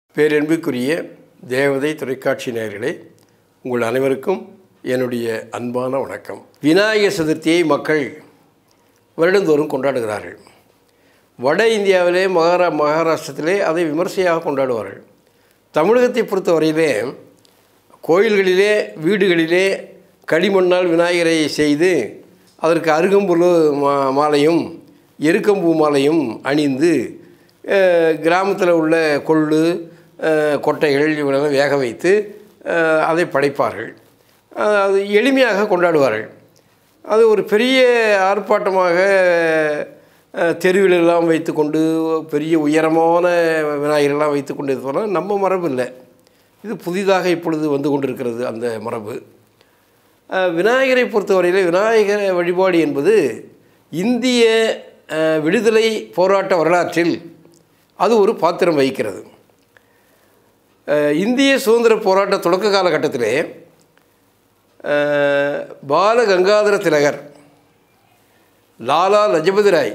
பேரன்புக்குரிய தேவதை தொலைக்காட்சி நேயர்களே உங்கள் அனைவருக்கும் என்னுடைய அன்பான வணக்கம் விநாயகர் சதுர்த்தியை மக்கள் வருடந்தோறும் கொண்டாடுகிறார்கள் வட இந்தியாவிலே மகாரா மகாராஷ்டிரத்திலே அதை விமர்சையாக கொண்டாடுவார்கள் தமிழகத்தை பொறுத்தவரையிலே கோயில்களிலே வீடுகளிலே களிமண்ணால் விநாயகரை செய்து அதற்கு அருகம்புல் மா மாலையும் எருக்கம்பூ மாலையும் அணிந்து கிராமத்தில் உள்ள கொள்ளு அஹ், கொட்டைகள் இவனெல்லாம் வேக வைத்து அஹ், அதை படைப்பார்கள் அஹ், அது எளிமையாக கொண்டாடுவார்கள் அது ஒரு பெரிய ஆர்ப்பாட்டமாக அஹ், தெருவிலெல்லாம் வைத்துக்கொண்டு பெரிய உயரமான விநாயகரெல்லாம் வைத்துக்கொண்டு இது போனால் நம்ம மரபு இல்லை இது புதிதாக இப்பொழுது வந்து கொண்டிருக்கிறது அந்த மரபு அஹ், விநாயகரை பொறுத்தவரையில் விநாயகர் வழிபாடு என்பது இந்திய அஹ், விடுதலை போராட்ட வரலாற்றில் அது ஒரு பாத்திரம் வகிக்கிறது அஹ், இந்திய சுதந்திர போராட்ட தொடக்க காலகட்டத்திலே அஹ், பால கங்காதர திலகர் லாலா லஜபதி ராய்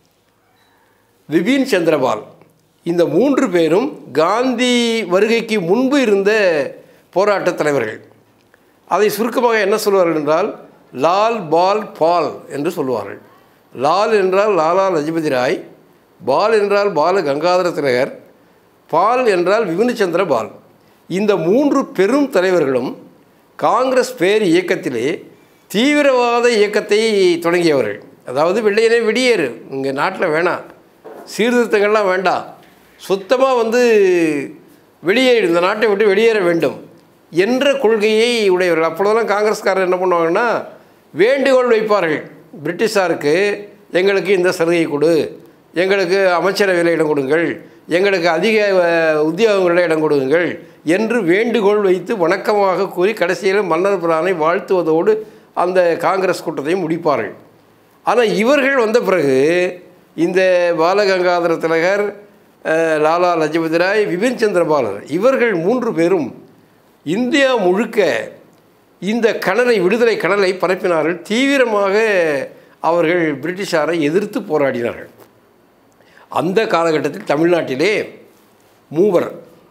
விபின் சந்திரபால் இந்த மூன்று பேரும் காந்தி வருகைக்கு முன்பு இருந்த போராட்ட தலைவர்கள் அதை சுருக்கமாக என்ன சொல்வார்கள் என்றால் லால் பால் பால் என்று சொல்லுவார்கள் லால் என்றால் லாலா லஜபதி ராய் பால் என்றால் பால கங்காதர திலகர் பால் என்றால் விபின்சந்திர பால் இந்த மூன்று பெரும் தலைவர்களும் காங்கிரஸ் பேர் இயக்கத்திலே தீவிரவாத இயக்கத்தை தொடங்கியவர்கள் அதாவது வெள்ளையனே வெளியேறு இங்கே நாட்டில் வேணாம் சீர்திருத்தங்கள்லாம் வேண்டாம் சுத்தமாக வந்து வெளியேறு இந்த நாட்டை விட்டு வெளியேற வேண்டும் என்ற கொள்கையை உடையவர்கள் அப்பொழுதெல்லாம் காங்கிரஸ்காரர் என்ன பண்ணுவாங்கன்னா வேண்டுகோள் வைப்பார்கள் பிரிட்டிஷாருக்கு எங்களுக்கு இந்த சலுகை கொடு எங்களுக்கு அமைச்சரவையில் இடம் கொடுங்கள் எங்களுக்கு அதிக அஹ், உத்தியோகங்களில் இடம் கொடுங்கள் என்று வேண்டுகோள் வைத்து வணக்கமாக கூறி கடைசியில் மன்னர் பிரானை வாழ்த்துவதோடு அந்த காங்கிரஸ் கூட்டத்தை முடிப்பார்கள் ஆனால் இவர்கள் வந்த பிறகு இந்த பாலகங்காதர திலகர் அஹ், லாலா லஜபதி ராய் விபின் சந்திரபாலர் இவர்கள் மூன்று பேரும் இந்தியா முழுக்க இந்த கனலை விடுதலை கனலை பரப்பினார்கள் தீவிரமாக அவர்கள் பிரிட்டிஷாரை எதிர்த்து போராடினார்கள் அந்த காலகட்டத்தில் தமிழ்நாட்டிலே மூவர்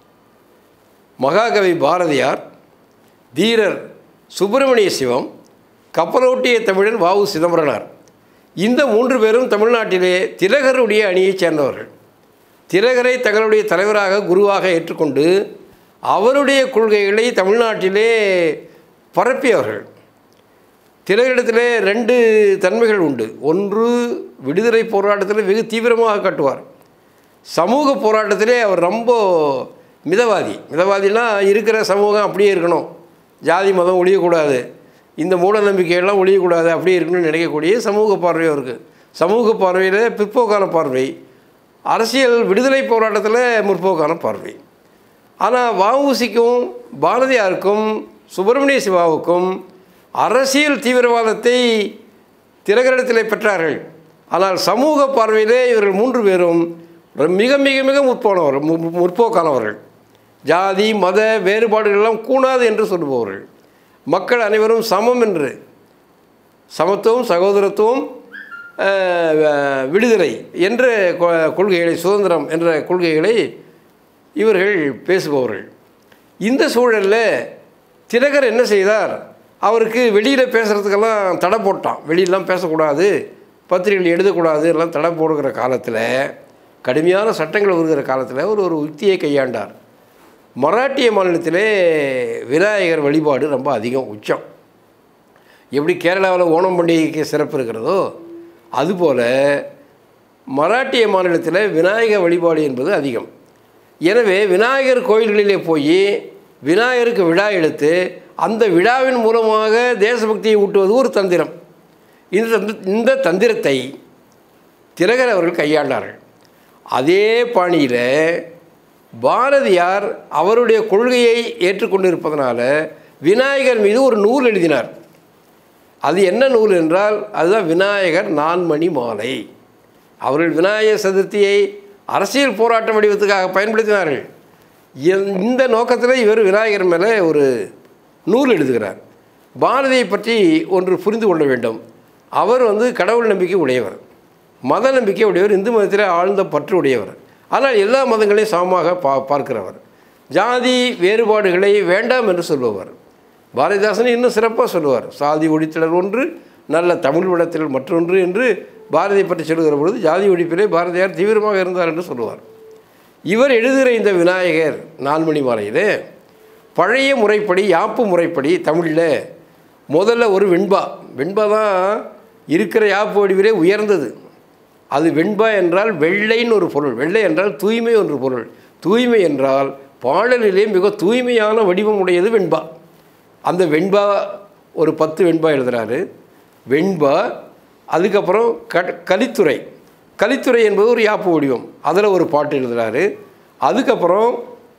மகாகவி பாரதியார் தீரர் சுப்பிரமணிய சிவம் கப்பலோட்டிய தமிழன் வாவு சிதம்பரனார் இந்த மூன்று பேரும் தமிழ்நாட்டிலே திலகருடைய அணியைச் சேர்ந்தவர்கள் திலகரை தங்களுடைய தலைவராக குருவாக ஏற்றுக்கொண்டு அவருடைய கொள்கைகளை தமிழ்நாட்டிலே பரப்பியவர்கள் திலகரிடத்திலே ரெண்டு தன்மைகள் உண்டு ஒன்று விடுதலை போராட்டத்தில் வெகு தீவிரமாக கட்டுவார் சமூக போராட்டத்திலே அவர் ரொம்ப மிதவாதி மிதவாதினா இருக்கிற சமூகம் அப்படியே இருக்கணும் ஜாதி மதம் ஒழியக்கூடாது இந்த மூட நம்பிக்கையெல்லாம் ஒழியக்கூடாது அப்படியே இருக்கணும்னு நினைக்கக்கூடிய சமூக பார்வை அவருக்கு சமூக பார்வையில் பிற்போக்கான பார்வை அரசியல் விடுதலை போராட்டத்தில் முற்போக்கான பார்வை ஆனால் வஉசிக்கும் பாரதியாருக்கும் சுப்பிரமணிய சிவாவுக்கும் அரசியல் தீவிரவாதத்தை திலகரிடத்திலே பெற்றார்கள் ஆனால் சமூக பார்வையிலே இவர்கள் மூன்று பேரும் மிக மிக மிக முற்போனவர் மு- மு- முற்போக்கானவர்கள் ஜாதி மத வேறுபாடுகளெல்லாம் கூடாது என்று சொல்லுபவர்கள் மக்கள் அனைவரும் சமம் என்று சமத்துவம் சகோதரத்துவம் அஹ், அஹ், விடுதலை என்ற கொ- கொள்கைகளை சுதந்திரம் என்ற கொள்கைகளை இவர்கள் பேசுபவர்கள் இந்த சூழலில் திலகர் என்ன செய்தார் அவருக்கு வெளியில் பேசுகிறதுக்கெல்லாம் தடை போட்டான் வெளியெல்லாம் பேசக்கூடாது பத்திரிகைகள் எழுதக்கூடாது எல்லாம் தடை போடுகிற காலத்தில் கடுமையான சட்டங்கள் வருகிற காலத்தில் ஒரு ஒரு யுக்தியை கையாண்டார் மராட்டிய மாநிலத்திலே விநாயகர் வழிபாடு ரொம்ப அதிகம் உச்சம் எப்படி கேரளாவில் ஓணம் பண்டிகைக்கு சிறப்பு இருக்கிறதோ அதுபோல் மராட்டிய மாநிலத்தில் விநாயகர் வழிபாடு என்பது அதிகம் எனவே விநாயகர் கோயில்களிலே போய் விநாயகருக்கு விழா எடுத்து அந்த விழாவின் மூலமாக தேசபக்தியை ஊட்டுவது ஒரு தந்திரம் இந்த தந்தி- இந்த தந்திரத்தை திலகர் அவர்கள் கையாண்டார்கள் அதே பாணியில் பாரதியார் அவருடைய கொள்கையை ஏற்றுக்கொண்டிருப்பதனால விநாயகர் மீது ஒரு நூல் எழுதினார் அது என்ன நூல் என்றால் அதுதான் விநாயகர் நான்மணி மாலை அவர்கள் விநாயகர் சதுர்த்தியை அரசியல் போராட்ட வடிவத்துக்காக பயன்படுத்தினார்கள் இந்த- இந்த நோக்கத்தில் இவர் விநாயகர் மேலே ஒரு நூல் எழுதுகிறார் பாரதியை பற்றி ஒன்று புரிந்து கொள்ள வேண்டும் அவர் வந்து கடவுள் நம்பிக்கை உடையவர் மத நம்பிக்கை உடையவர் இந்து மதத்தில் ஆழ்ந்த பற்று உடையவர் ஆனால் எல்லா மதங்களையும் சமமாக பா பார்க்கிறவர் ஜாதி வேறுபாடுகளை வேண்டாம் என்று சொல்பவர் பாரதிதாசன் இன்னும் சிறப்பாக சொல்லுவார் சாதி ஒழித்தலர் ஒன்று நல்ல தமிழ் விடத்தில் மற்றொன்று என்று பாரதியை பற்றி சொல்லுகிற பொழுது ஜாதி ஒழிப்பிலே பாரதியார் தீவிரமாக இருந்தார் என்று சொல்லுவார் இவர் எழுதுகிற இந்த விநாயகர் நான்மணி மாலையிலே பழைய முறைப்படி யாப்பு முறைப்படி தமிழில் முதல்ல ஒரு வெண்பா வெண்பா தான் இருக்கிற யாப்பு வடிவிலே உயர்ந்தது அது வெண்பா என்றால் வெள்ளைன்னு ஒரு பொருள் வெள்ளை என்றால் தூய்மை ஒன்று பொருள் தூய்மை என்றால் பாடலிலே மிக தூய்மையான வடிவம் உடையது வெண்பா அந்த வெண்பா ஒரு பத்து வெண்பா எழுதுகிறாரு வெண்பா அதுக்கப்புறம் க கலித்துறை கலித்துறை என்பது ஒரு யாப்பு வடிவம் அதில் ஒரு பாட்டு எழுதுகிறாரு அதுக்கப்புறம்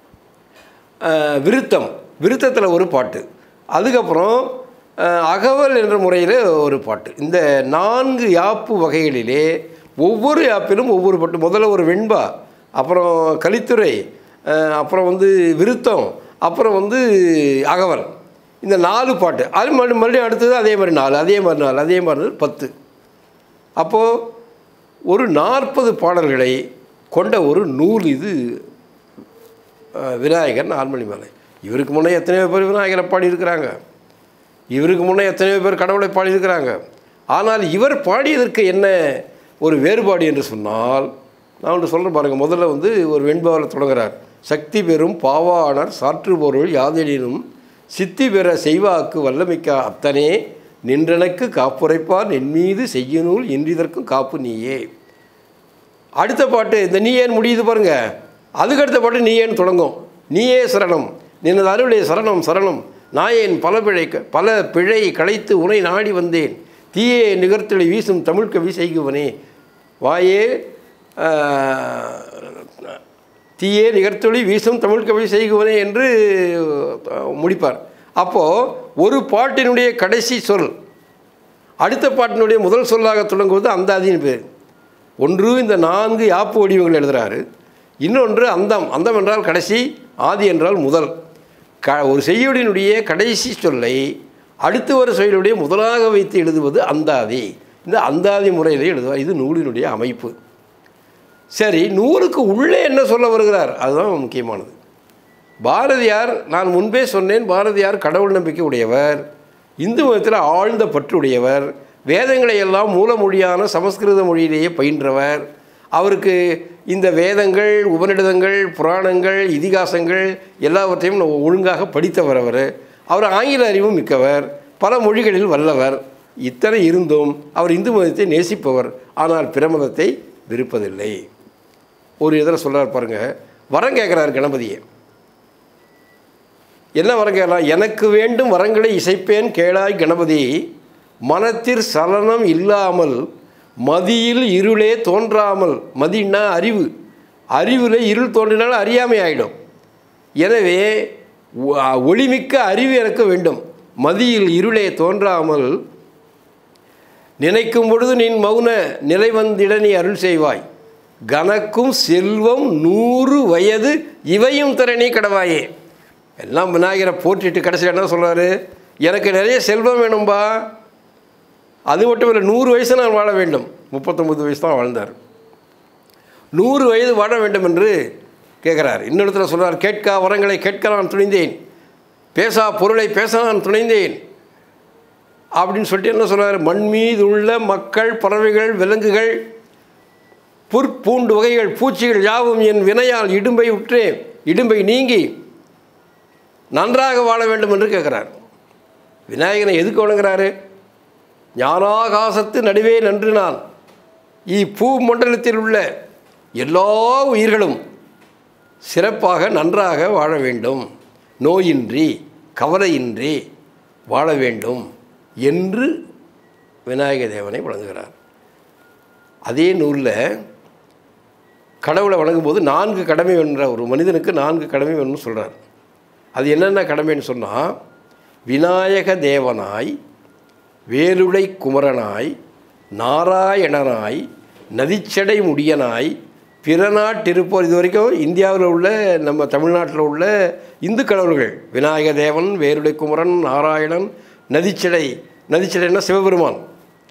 அஹ், விருத்தம் விருத்தத்தில் ஒரு பாட்டு அதுக்கப்புறம் அஹ், அகவல் என்ற முறையில் ஒரு பாட்டு இந்த நான்கு யாப்பு வகைகளிலே ஒவ்வொரு யாப்பிலும் ஒவ்வொரு பாட்டு முதல்ல ஒரு வெண்பா அப்புறம் கலித்துறை அஹ், அப்புறம் வந்து விருத்தம் அப்புறம் வந்து அகவல் இந்த நாலு பாட்டு அது மறுபடியும் மறுபடியும் அடுத்தது அதே மாதிரி நாலு அதே மாதிரி நாலு அதே மாதிரி பத்து அப்போது ஒரு நாற்பது பாடல்களை கொண்ட ஒரு நூல் இது அஹ், விநாயகர் நான்மணி மலை இவருக்கு முன்னே எத்தனையோ பேர் விநாயகரை பாடியிருக்கிறாங்க இவருக்கு முன்னே எத்தனையோ பேர் கடவுளை பாடியிருக்கிறாங்க ஆனால் இவர் பாடியதற்கு என்ன ஒரு வேறுபாடு என்று சொன்னால் நான் ஒன்று சொல்கிறேன் பாருங்கள் முதல்ல வந்து ஒரு வெண்பாவில் தொடங்குறார் சக்தி பெறும் பாவாணர் சாற்று பொருள் யாதெனினும் சித்தி பெற செய்வாக்கு வல்லமிக்கா அத்தனே நின்றனக்கு காப்புரைப்பார் நின் மீது செய்யநூல் இன்றிதற்கும் காப்பு நீயே அடுத்த பாட்டு இந்த நீ ஏன் முடியுது பாருங்க அதுக்கு அடுத்த பாட்டு நீ ஏன் தொடங்கும் நீயே சரணம் நினது அருளே சரணம் சரணம் நாயேன் பல பிழை பல பிழை களைத்து உனை நாடி வந்தேன் தீயே நிகர்த்தலை வீசும் தமிழ் கவி செய்குவனே வாயே ஆஹ், தீயே நிகர்த்தொளி வீசும் தமிழ் கவி செய்குவனே என்று அஹ், முடிப்பார் அப்போது ஒரு பாட்டினுடைய கடைசி சொல் அடுத்த பாட்டினுடைய முதல் சொல்லாக தொடங்குவது அந்தாதின்னு பேர் ஒன்று இந்த நான்கு யாப்பு வடிவங்கள் எழுதுகிறாரு இன்னொன்று அந்தம் அந்தம் என்றால் கடைசி ஆதி என்றால் முதல் க ஒரு செய்யுளினுடைய கடைசி சொல்லை அடுத்து வர செயலுடைய முதலாக வைத்து எழுதுவது அந்தாதி இந்த அந்தாதி முறையில் எழுதுவார் இது நூலினுடைய அமைப்பு சரி நூலுக்கு உள்ளே என்ன சொல்ல வருகிறார் அதுதான் முக்கியமானது பாரதியார் நான் முன்பே சொன்னேன் பாரதியார் கடவுள் நம்பிக்கை உடையவர் இந்து மதத்தில் ஆழ்ந்த பற்று உடையவர் வேதங்களை எல்லாம் மூலமொழியான சமஸ்கிருத மொழியிலேயே பயின்றவர் அவருக்கு இந்த வேதங்கள் உபநிடதங்கள் புராணங்கள் இதிகாசங்கள் எல்லாவற்றையும் ஒழுங்காக படித்தவர் அவர் அவர் ஆங்கில அறிவும் மிக்கவர் பல மொழிகளில் வல்லவர் இத்தனை இருந்தும் அவர் இந்து மதத்தை நேசிப்பவர் ஆனால் பிற மதத்தை விருப்பதில்லை ஒரு இதில் சொல்கிறார் பாருங்க வரம் கேட்குறாரு கணபதியை என்ன வரம் கேட்கலாம் எனக்கு வேண்டும் வரங்களை இசைப்பேன் கேளாய் கணபதி மனத்திற் சலனம் இல்லாமல் மதியில் இருளே தோன்றாமல் மதின்னா அறிவு அறிவில் இருள் தோன்றினால் அறியாமை ஆயிடும் எனவே ஒ- ஒளிமிக்க அறிவு எனக்கு வேண்டும் மதியில் இருளே தோன்றாமல் நினைக்கும் பொழுது நின் மௌன நிலை வந்திட நீ அருள் செய்வாய் கனக்கும் செல்வம் நூறு வயது இவையும் தர நீ கடவாயே எல்லாம் விநாயகரை போற்றிட்டு கடைசியில் என்ன சொல்றாரு எனக்கு நிறைய செல்வம் வேணும்பா அது மட்டும் இல்லை நூறு வயசு நான் வாழ வேண்டும் முப்பத்தொம்பது வயசு தான் வாழ்ந்தார் நூறு வயது வாழ வேண்டும் என்று கேட்குறார் இன்னொருத்தர் சொல்றார் கேட்கா வரங்களை கேட்க நான் துணிந்தேன் பேசா பொருளை பேச நான் துணிந்தேன் அப்படின்னு சொல்லிட்டு என்ன சொல்றாரு மண் மீது உள்ள மக்கள் பறவைகள் விலங்குகள் புற்பூண்டு வகைகள் பூச்சிகள் யாவும் என் வினையால் இடும்பை உற்றேன் இடும்பை நீங்கி நன்றாக வாழ வேண்டும் என்று கேட்குறார் விநாயகனை எதுக்கு வணங்குறாரு ஞானாகாசத்து நடுவே நன்று நான் இப்பூ மண்டலத்தில் உள்ள எல்லா உயிர்களும் சிறப்பாக நன்றாக வாழ வேண்டும் நோயின்றி கவலையின்றி வாழ வேண்டும் என்று விநாயக தேவனை வழங்குகிறார் அதே நூலில் கடவுளை வணங்கும்போது நான்கு கடமை என்ற ஒரு மனிதனுக்கு நான்கு கடமை வேணும்னு சொல்கிறார் அது என்னென்ன கடமைன்னு சொன்னால் விநாயக தேவனாய் வேலுடை குமரனாய் நாராயணனாய் நதிச்சடை முடியனாய் பிறநாட்டிருப்போர் இது வரைக்கும் இந்தியாவில் உள்ள நம்ம தமிழ்நாட்டில் உள்ள இந்து கடவுள்கள் விநாயக தேவன் வேலுடை குமரன் நாராயணன் நதிச்சடை நதிச்சடைன்னா சிவபெருமான்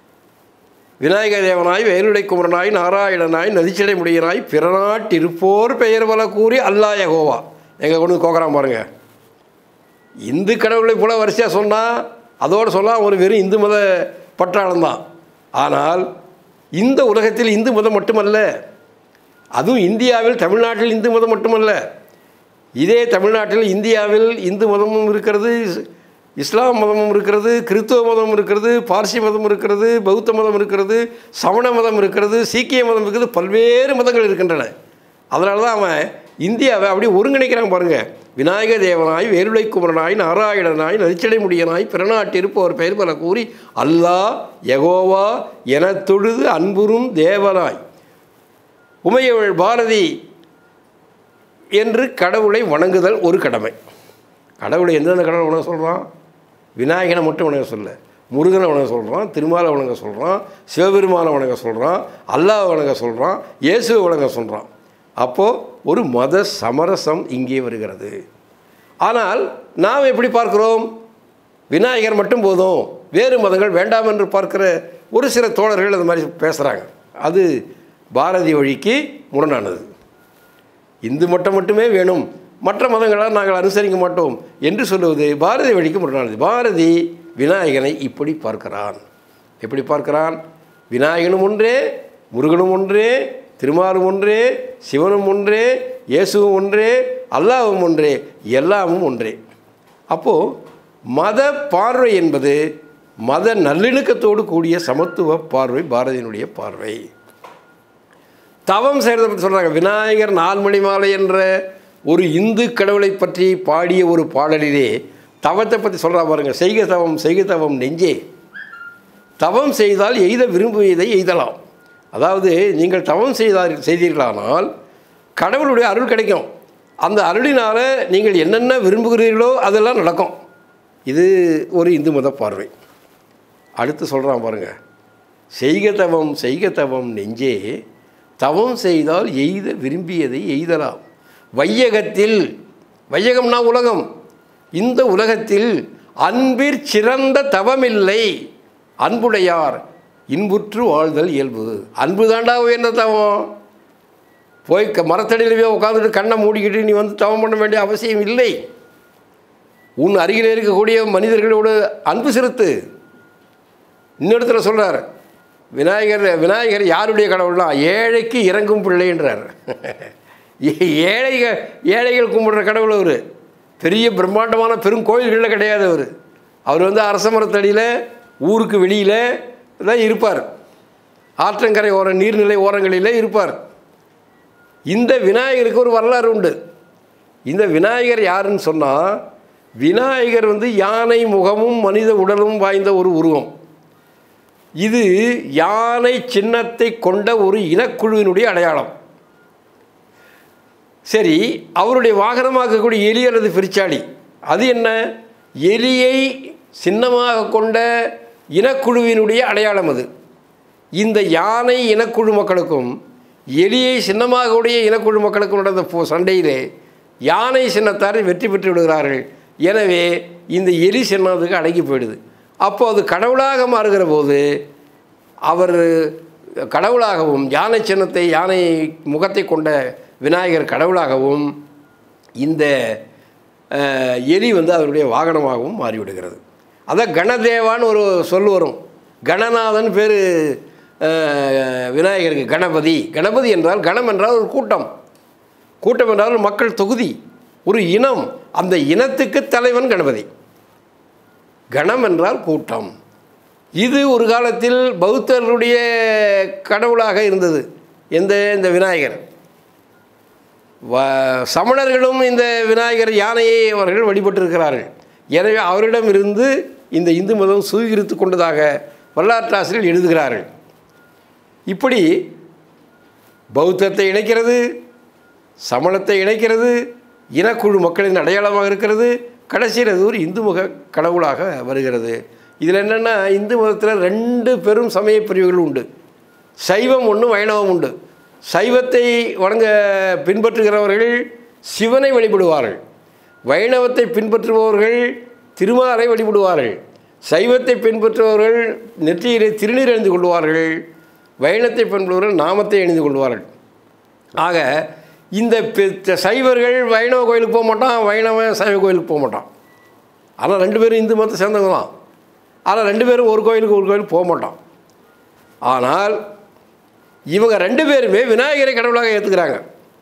விநாயக தேவனாய் வேலுடை குமரனாய் நாராயணனாய் நதிச்சடை முடியனாய் பிறநாட்டிருப்போர் பெயர் வல கூறி அல்லா யகோவா எங்கே கொண்டு வந்து கோக்குறான் பாருங்க இந்து கடவுளை போல வரிசையாக சொன்னால் அதோடு சொல்லலாம் ஒரு வெறும் இந்து மத பற்றாளம் தான் ஆனால் இந்த உலகத்தில் இந்து மதம் மட்டுமல்ல அதுவும் இந்தியாவில் தமிழ்நாட்டில் இந்து மதம் மட்டுமல்ல இதே தமிழ்நாட்டில் இந்தியாவில் இந்து மதமும் இருக்கிறது இஸ்- இஸ்லாம் மதமும் இருக்கிறது கிறித்துவ மதம் இருக்கிறது பார்சி மதம் இருக்கிறது பௌத்த மதம் இருக்கிறது சமண மதம் இருக்கிறது சீக்கிய மதம் இருக்கிறது பல்வேறு மதங்கள் இருக்கின்றன அதனால தான் அவன் இந்தியாவை அப்படியே ஒருங்கிணைக்கிறான் பாருங்க விநாயக தேவனாய் வேலுடை குமரனாய் நாராயணனாய் நரிச்சடை முடியனாய் பிறநாட்டிருப்பவர் பெயர் பல கூறி அல்லாஹ் யகோவா எனத் தொழுது அன்புறும் தேவனாய் உமையவள் பாரதி என்று கடவுளை வணங்குதல் ஒரு கடமை கடவுளை எந்தெந்த கடவுளை வணங்க சொல்கிறான் விநாயகனை மட்டும் வணங்க சொல்ல முருகனை வணங்க சொல்கிறான் திருமாலை வணங்க சொல்கிறான் சிவபெருமானை வணங்க சொல்கிறான் அல்லாஹ் வணங்க சொல்கிறான் இயேசுவை வணங்க சொல்கிறான் அப்போது ஒரு மத சமரசம் இங்கே வருகிறது ஆனால் நாம் எப்படி பார்க்கிறோம் விநாயகர் மட்டும் போதும் வேறு மதங்கள் வேண்டாம் என்று பார்க்கிற ஒரு சில தோழர்கள் அது மாதிரி பேசுகிறாங்க அது பாரதி வழிக்கு முரணானது இந்து மட்டம் மட்டுமே வேணும் மற்ற மதங்களால் நாங்கள் அனுசரிக்க மாட்டோம் என்று சொல்லுவது பாரதி வழிக்கு முரணானது பாரதி விநாயகனை இப்படி பார்க்கிறான் எப்படி பார்க்கிறான் விநாயகனும் ஒன்றே முருகனும் ஒன்றே திருமாலும் ஒன்றே சிவனும் ஒன்றே இயேசுவும் ஒன்றே அல்லாவும் ஒன்றே எல்லாமும் ஒன்றே அப்போது மத பார்வை என்பது மத நல்லிணக்கத்தோடு கூடிய சமத்துவ பார்வை பாரதியினுடைய பார்வை தவம் செய்கிறத பற்றி சொல்கிறாங்க விநாயகர் நால்மணி மாலை என்ற ஒரு இந்து கடவுளை பற்றி பாடிய ஒரு பாடலிலே தவத்தை பற்றி சொல்கிறா பாருங்க செய்க தவம் செய்க தவம் நெஞ்சே தவம் செய்தால் எய்த விரும்பியதை எய்தலாம் அதாவது நீங்கள் தவம் செய்தார் செய்தீர்களானால் கடவுளுடைய அருள் கிடைக்கும் அந்த அருளினால் நீங்கள் என்னென்ன விரும்புகிறீர்களோ அதெல்லாம் நடக்கும் இது ஒரு இந்து மத பார்வை அடுத்து சொல்கிறான் பாருங்க செய்க தவம் செய்க தவம் நெஞ்சே தவம் செய்தால் எய்த விரும்பியதை எய்தலாம் வையகத்தில் வையகம்னா உலகம் இந்த உலகத்தில் அன்பிற் சிறந்த தவமில்லை அன்புடையார் இன்புற்று வாழ்தல் இயல்பு அன்பு தாண்டா உயர்ந்த தவம் போய் க மரத்தடியில் போய் உட்காந்துட்டு கண்ணை மூடிக்கிட்டு நீ வந்து தவம் பண்ண வேண்டிய அவசியம் இல்லை உன் அருகில் இருக்கக்கூடிய மனிதர்களோடு அன்பு செலுத்து இன்னொருத்தர சொல்கிறார் விநாயகர் விநாயகர் யாருடைய கடவுள்னா ஏழைக்கு இறங்கும் பிள்ளைன்றார் ஏ- ஏழைகள் ஏழைகள் கும்பிடுற கடவுள் அவர் பெரிய பிரம்மாண்டமான பெரும் கோயில்களில் கிடையாது அவர் அவர் வந்து அரச மரத்தடியில் ஊருக்கு வெளியில் தான் இருப்பார் ஆற்றங்கரை ஓர நீர்நிலை ஓரங்களிலே இருப்பார் இந்த விநாயகருக்கு ஒரு வரலாறு உண்டு இந்த விநாயகர் யாருன்னு சொன்னால் விநாயகர் வந்து யானை முகமும் மனித உடலும் வாய்ந்த ஒரு உருவம் இது யானை சின்னத்தை கொண்ட ஒரு இனக்குழுவினுடைய அடையாளம் சரி அவருடைய வாகனமாக்கக்கூடிய எலி அல்லது பெருச்சாளி அது என்ன எலியை சின்னமாக கொண்ட இனக்குழுவினுடைய அடையாளம் அது இந்த யானை இனக்குழு மக்களுக்கும் எலியை சின்னமாக உடைய இனக்குழு மக்களுக்கும் நடந்த போ சண்டையிலே யானை சின்னத்தாரை வெற்றி பெற்று விடுகிறார்கள் எனவே இந்த எலி சின்னத்துக்கு அடங்கி போயிடுது அப்போ அது கடவுளாக மாறுகிற போது அவர் கடவுளாகவும் யானை சின்னத்தை யானை முகத்தை கொண்ட விநாயகர் கடவுளாகவும் இந்த அஹ், எலி வந்து அவருடைய வாகனமாகவும் மாறிவிடுகிறது அதான் கணதேவான்னு ஒரு சொல் வரும் கணநாதன் பேர் விநாயகருக்கு கணபதி கணபதி என்றால் கணம் என்றால் ஒரு கூட்டம் கூட்டம் என்றால் ஒரு மக்கள் தொகுதி ஒரு இனம் அந்த இனத்துக்கு தலைவன் கணபதி கணம் என்றால் கூட்டம் இது ஒரு காலத்தில் பௌத்தர்களுடைய கடவுளாக இருந்தது எந்த இந்த விநாயகர் வ சமணர்களும் இந்த விநாயகர் யானையை அவர்கள் வழிபட்டிருக்கிறார்கள் எனவே அவரிடமிருந்து இந்த இந்து மதம் சுவீகரித்து கொண்டதாக வரலாற்றாசிரியர் எழுதுகிறார்கள் இப்படி பௌத்தத்தை இணைக்கிறது சமணத்தை இணைக்கிறது இனக்குழு மக்களின் அடையாளமாக இருக்கிறது கடைசியில் அது ஒரு இந்து முக கடவுளாக வருகிறது இதில் என்னென்னா இந்து மதத்தில் ரெண்டு பெரும் சமய பிரிவுகள் உண்டு சைவம் ஒன்று வைணவம் உண்டு சைவத்தை வணங்க பின்பற்றுகிறவர்கள் சிவனை வழிபடுவார்கள் வைணவத்தை பின்பற்றுபவர்கள் திருமாலை வழிபடுவார்கள் சைவத்தை பின்பற்றுபவர்கள் நெற்றியிலே திருநீர் அணிந்து கொள்வார்கள் வைணத்தை பின்பற்றுபவர்கள் நாமத்தை அணிந்து கொள்வார்கள் ஆக இந்த பெ- சைவர்கள் வைணவ கோயிலுக்கு போக மாட்டான் வைணவன் சைவ கோயிலுக்கு போக மாட்டான் ஆனால் ரெண்டு பேரும் இந்து மதத்தை சேர்ந்தவங்க தான் ஆனால் ரெண்டு பேரும் ஒரு கோயிலுக்கு ஒரு கோயிலுக்கு போக மாட்டான் ஆனால் இவங்க ரெண்டு பேருமே விநாயகரை கடவுளாக ஏற்றுக்கிறாங்க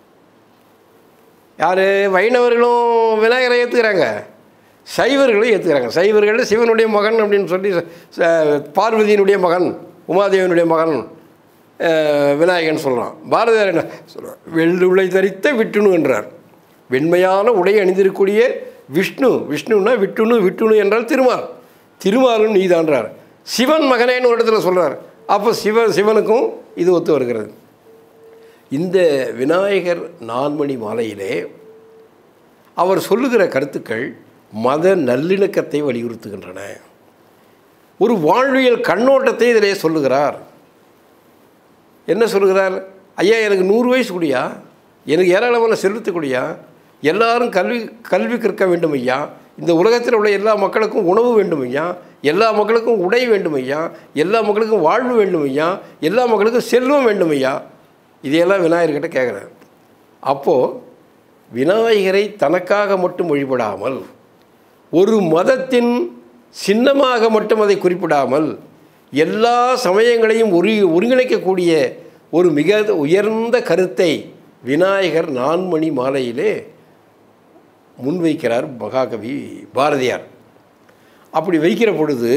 யார் வைணவர்களும் விநாயகரை ஏற்றுக்கிறாங்க சைவர்களும் ஏற்றுக்கிறாங்க சைவர்கள் சிவனுடைய மகன் அப்படின்னு சொல்லி ச- ச- பார்வதியினுடைய மகன் உமாதேவனுடைய மகன் அஹ், விநாயகன் சொல்கிறான் பாரதியார் என்ன சொல்கிறார் வெள்ளுளை தரித்த விட்டுணு என்றார் வெண்மையான உடை அணிந்திருக்கக்கூடிய விஷ்ணு விஷ்ணுன்னா விட்டுணு விட்டுணு என்றால் திருமால் திருமாலும் நீதான்றார் சிவன் மகனேன்னு ஒரு இடத்துல சொல்கிறார் அப்போ சிவ சிவனுக்கும் இது ஒத்து வருகிறது இந்த விநாயகர் நான்மணி மாலையிலே அவர் சொல்லுகிற கருத்துக்கள் மத நல்லிணக்கத்தை வலியுறுத்துகின்றன ஒரு வாழ்வியல் கண்ணோட்டத்தை இதிலே சொல்லுகிறார் என்ன சொல்லுகிறார் ஐயா எனக்கு நூறு வயசு கூடியா எனக்கு ஏராளமான செல்வத்து கூடியா எல்லாரும் கல்வி கல்வி கற்க வேண்டும் ஐயா இந்த உலகத்தில் உள்ள எல்லா மக்களுக்கும் உணவு வேண்டும் ஐயா எல்லா மக்களுக்கும் உடை வேண்டும் ஐயா எல்லா மக்களுக்கும் வாழ்வு வேண்டும் ஐயா எல்லா மக்களுக்கும் செல்வம் வேண்டும் ஐயா இதையெல்லாம் விநாயகர்கிட்ட கேட்குறார் அப்போது விநாயகரை தனக்காக மட்டும் வழிபடாமல் ஒரு மதத்தின் சின்னமாக மட்டும் அதை குறிப்பிடாமல் எல்லா சமயங்களையும் ஒரு ஒருங்கிணைக்கக்கூடிய ஒரு மிக உயர்ந்த கருத்தை விநாயகர் நான்மணி மாலையிலே முன்வைக்கிறார் மகாகவி பாரதியார் அப்படி வைக்கிற பொழுது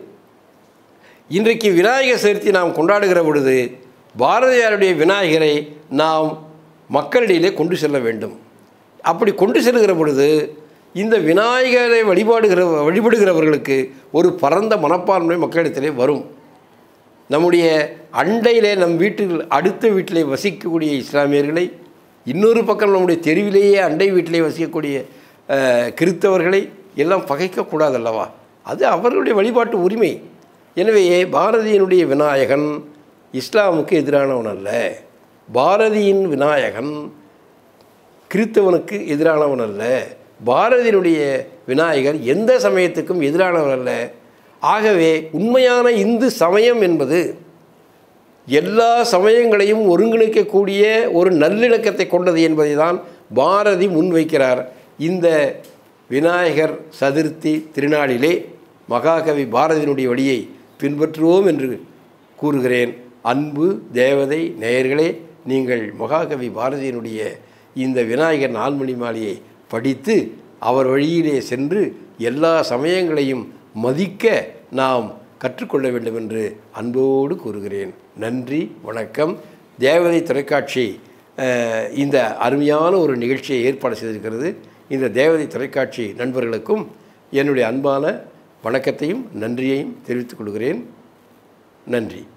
இன்றைக்கு விநாயகர் சதுர்த்தி நாம் கொண்டாடுகிற பொழுது பாரதியாருடைய விநாயகரை நாம் மக்களிடையிலே கொண்டு செல்ல வேண்டும் அப்படி கொண்டு செல்லுகிற பொழுது இந்த விநாயகரை வழிபாடுகிற வழிபடுகிறவர்களுக்கு ஒரு பரந்த மனப்பான்மை மக்களிடத்திலே வரும் நம்முடைய அண்டையிலே நம் வீட்டில் அடுத்த வீட்டிலே வசிக்கக்கூடிய இஸ்லாமியர்களை இன்னொரு பக்கம் நம்முடைய தெருவிலேயே அண்டை வீட்டிலே வசிக்கக்கூடிய அஹ், கிறித்தவர்களை எல்லாம் பகைக்கக்கூடாது அல்லவா அது அவர்களுடைய வழிபாட்டு உரிமை எனவே பாரதியினுடைய விநாயகன் இஸ்லாமுக்கு எதிரானவன் அல்ல பாரதியின் விநாயகன் கிறித்தவனுக்கு எதிரானவன் அல்ல பாரதியினுடைய விநாயகர் எந்த சமயத்துக்கும் எதிரானவன் அல்ல ஆகவே உண்மையான இந்து சமயம் என்பது எல்லா சமயங்களையும் ஒருங்கிணைக்கக்கூடிய ஒரு நல்லிணக்கத்தை கொண்டது என்பதை தான் பாரதி முன்வைக்கிறார் இந்த விநாயகர் சதுர்த்தி திருநாளிலே மகாகவி பாரதியினுடைய வழியை பின்பற்றுவோம் என்று கூறுகிறேன் அன்பு தேவதை நேயர்களே நீங்கள் மகாகவி பாரதியினுடைய இந்த விநாயகர் நான்மணி மாலையை படித்து அவர் வழியிலே சென்று எல்லா சமயங்களையும் மதிக்க நாம் கற்றுக்கொள்ள வேண்டும் என்று அன்போடு கூறுகிறேன் நன்றி வணக்கம் தேவதை தொலைக்காட்சி அஹ், இந்த அருமையான ஒரு நிகழ்ச்சியை ஏற்பாடு செய்திருக்கிறது இந்த தேவதை தொலைக்காட்சி நண்பர்களுக்கும் என்னுடைய அன்பான வணக்கத்தையும் நன்றியையும் தெரிவித்துக் கொள்கிறேன் நன்றி